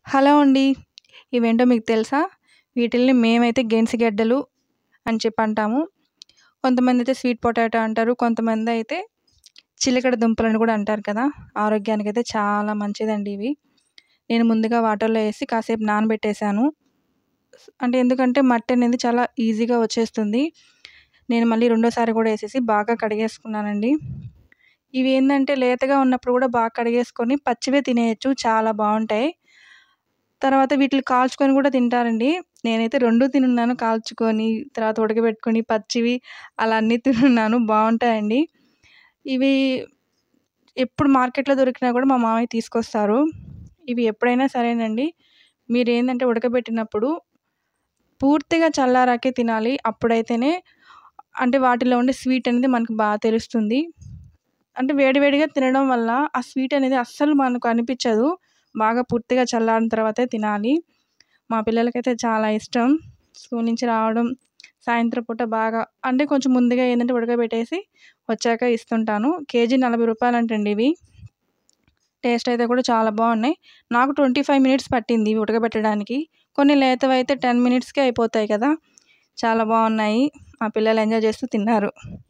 hello అండి ఇవేంటో మీకు తెలుసా వీటిల్ని మేమైతే గెన్సిగెడ్డలు అని చెప్పి అంటాము కొంతమంది అయితే స్వీట్ పొటాటో అంటారు కొంతమంది అయితే చిలకడ దుంపలని కూడా అంటారు కదా ఆరోగ్యానికి అయితే చాలా మంచిదండి ఇవి నేను ముందుగా వాటర్లో వేసి కాసేపు నానబెట్టేసాను అంటే ఎందుకంటే మట్టి అనేది చాలా ఈజీగా వచ్చేస్తుంది నేను మళ్ళీ రెండోసారి కూడా వేసేసి బాగా కడిగేసుకున్నానండి ఇవి ఏంటంటే లేతగా ఉన్నప్పుడు కూడా బాగా కడిగేసుకొని పచ్చివే తినేయచ్చు చాలా బాగుంటాయి తర్వాత వీటిని కాల్చుకొని కూడా తింటారండి నేనైతే రెండు తినున్నాను కాల్చుకొని తర్వాత ఉడకబెట్టుకొని పచ్చివి అలా అన్నీ తినున్నాను బాగుంటాయండి ఇవి ఎప్పుడు మార్కెట్లో దొరికినా కూడా మా మామయ్య తీసుకొస్తారు ఇవి ఎప్పుడైనా సరేనండి మీరు ఏంటంటే ఉడకబెట్టినప్పుడు పూర్తిగా చల్లారాకే తినాలి అప్పుడైతేనే అంటే వాటిలో ఉండే స్వీట్ అనేది మనకు బాగా తెలుస్తుంది అంటే వేడివేడిగా తినడం వల్ల ఆ స్వీట్ అనేది అస్సలు మనకు అనిపించదు బాగా పూర్తిగా చల్లారిన తర్వాతే తినాలి మా పిల్లలకైతే చాలా ఇష్టం స్కూల్ నుంచి రావడం సాయంత్రం పూట బాగా అంటే కొంచెం ముందుగా ఏంటంటే ఉడకబెట్టేసి వచ్చాక ఇస్తుంటాను కేజీ నలభై రూపాయలు అంటండి ఇవి టేస్ట్ అయితే కూడా చాలా బాగున్నాయి నాకు ట్వంటీ ఫైవ్ మినిట్స్ పట్టింది ఇవి ఉడకబెట్టడానికి కొన్ని లేతవి అయితే టెన్ మినిట్స్కే అయిపోతాయి కదా చాలా బాగున్నాయి మా పిల్లలు ఎంజాయ్ చేస్తూ తిన్నారు